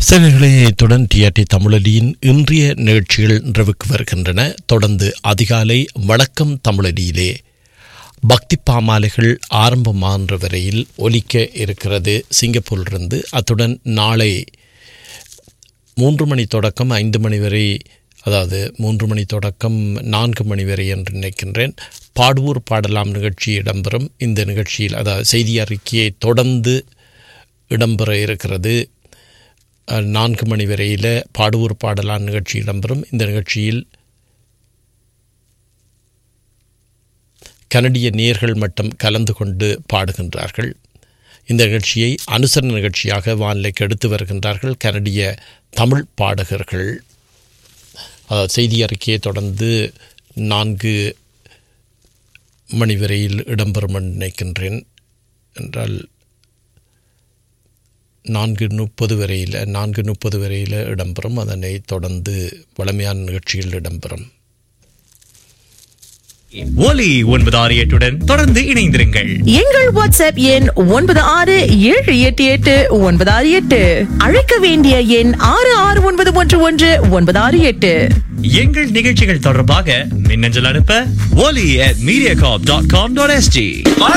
சேவைகளை இத்துடன் டிஆர்டி தமிழடியின் இன்றைய நிகழ்ச்சிகள் நிறைவுக்கு வருகின்றன தொடர்ந்து அதிகாலை வணக்கம் தமிழடியிலே பக்தி பாமாலைகள் ஆரம்பமாகின்ற வரையில் ஒலிக்க இருக்கிறது சிங்கப்பூரிலிருந்து அத்துடன் நாளை மூன்று மணி தொடக்கம் ஐந்து மணி வரை அதாவது மூன்று மணி தொடக்கம் நான்கு மணி வரை என்று நினைக்கின்றேன் பாடுவோர் பாடலாம் நிகழ்ச்சி இடம்பெறும் இந்த நிகழ்ச்சியில் அதாவது செய்தி அறிக்கையை தொடர்ந்து இடம்பெற இருக்கிறது அஹ், நான்கு மணி வரையில் பாடுவோர் பாடலாம் நிகழ்ச்சி இடம்பெறும் இந்த நிகழ்ச்சியில் கனடிய நேர்கள் மட்டும் கலந்து கொண்டு பாடுகின்றார்கள் இந்த நிகழ்ச்சியை அனுசரண நிகழ்ச்சியாக வானிலைக்கு எடுத்து வருகின்றார்கள் கனடிய தமிழ் பாடகர்கள் அதாவது செய்தி அறிக்கையை தொடர்ந்து நான்கு மணி வரையில் இடம்பெறும் என்று நினைக்கின்றேன் என்றால் நான்கு முப்பது வரையில் நான்கு முப்பது வரையில் இடம்பெறும் அதனை தொடர்ந்து வளமையான நிகழ்ச்சிகள் இடம்பெறும் ஒலி ஒன்பது ஆறு எட்டுடன் தொடர்ந்து இணைந்திருங்கள் எங்கள் வாட்ஸ்அப் எண் ஒன்பது ஆறு ஏழு எட்டு எட்டு ஒன்பது ஆறு எட்டு அழைக்க வேண்டிய எண் ஆறு ஆறு ஒன்பது ஒன்று ஒன்று ஒன்பது ஆறு எட்டு எங்கள் நிகழ்ச்சிகள் தொடர்பாக மின்னஞ்சல் அனுப்ப ஒலி at mediacorp.com.sg